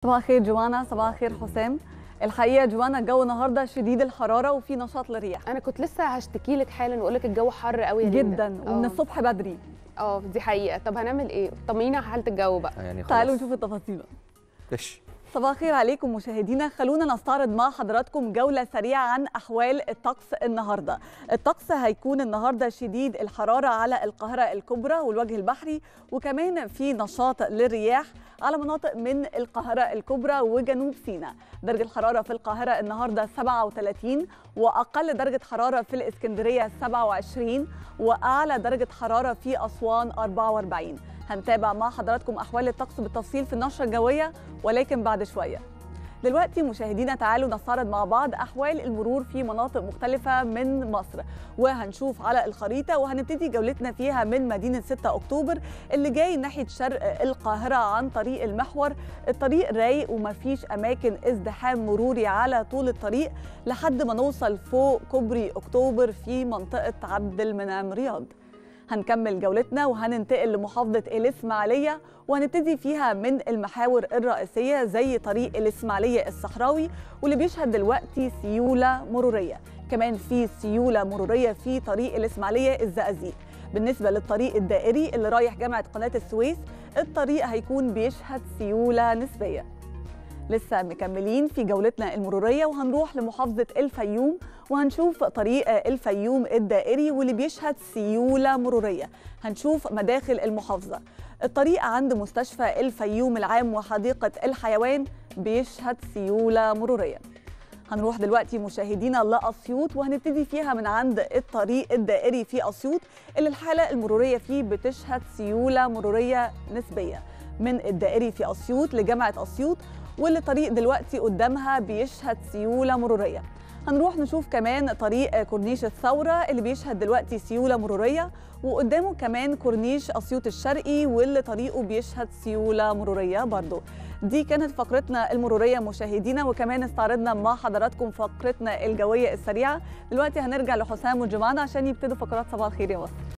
صباح الخير جوانا صباح الخير حسام الحقيقه جوانا الجو النهارده شديد الحراره وفي نشاط للرياح انا كنت لسه هشتكي لك حالا واقول لك الجو حر قوي يا ليندا. جدا ومن آه. الصبح بدري اه دي حقيقه طب هنعمل ايه طمنينا على حاله الجو بقى يعني خلاص تعالوا نشوف التفاصيل بقى. ماشي صباح الخير عليكم مشاهدينا خلونا نستعرض مع حضراتكم جولة سريعة عن أحوال الطقس النهاردة الطقس هيكون النهاردة شديد الحرارة على القاهرة الكبرى والوجه البحري وكمان في نشاط للرياح على مناطق من القاهرة الكبرى وجنوب سيناء درجة الحرارة في القاهرة النهاردة 37 وأقل درجة حرارة في الإسكندرية 27 وأعلى درجة حرارة في أسوان 44 هنتابع مع حضراتكم أحوال الطقس بالتفصيل في النشرة الجوية ولكن بعد شوية دلوقتي مشاهدينا تعالوا نستعرض مع بعض احوال المرور في مناطق مختلفه من مصر وهنشوف على الخريطه وهنبتدي جولتنا فيها من مدينه 6 اكتوبر اللي جاي ناحيه شرق القاهره عن طريق المحور الطريق رايق ومفيش اماكن ازدحام مروري على طول الطريق لحد ما نوصل فوق كوبري اكتوبر في منطقه عبد المنعم رياض هنكمل جولتنا وهننتقل لمحافظة الإسماعيلية وهنبتدي فيها من المحاور الرئيسية زي طريق الإسماعيلية الصحراوي واللي بيشهد دلوقتي سيولة مرورية كمان في سيولة مرورية في طريق الإسماعيلية الزقازيق بالنسبة للطريق الدائري اللي رايح جامعة قناة السويس الطريق هيكون بيشهد سيولة نسبية لسه مكملين في جولتنا المرورية وهنروح لمحافظة الفيوم وهنشوف طريق الفيوم الدائري واللي بيشهد سيولة مرورية هنشوف مداخل المحافظة الطريق عند مستشفى الفيوم العام وحديقة الحيوان بيشهد سيولة مرورية هنروح دلوقتي مشاهدينا لأسيوط وهنبتدي فيها من عند الطريق الدائري في أسيوط اللي الحالة المرورية فيه بتشهد سيولة مرورية نسبية من الدائري في أسيوط لجامعة أسيوط واللي طريق دلوقتي قدامها بيشهد سيولة مرورية هنروح نشوف كمان طريق كورنيش الثورة اللي بيشهد دلوقتي سيولة مرورية وقدامه كمان كورنيش أسيوط الشرقي واللي طريقه بيشهد سيولة مرورية برضو دي كانت فقرتنا المرورية مشاهدينا وكمان استعرضنا مع حضراتكم فقرتنا الجوية السريعة دلوقتي هنرجع لحسام وجمانة عشان يبتدوا فقرات صباح الخير يا مصر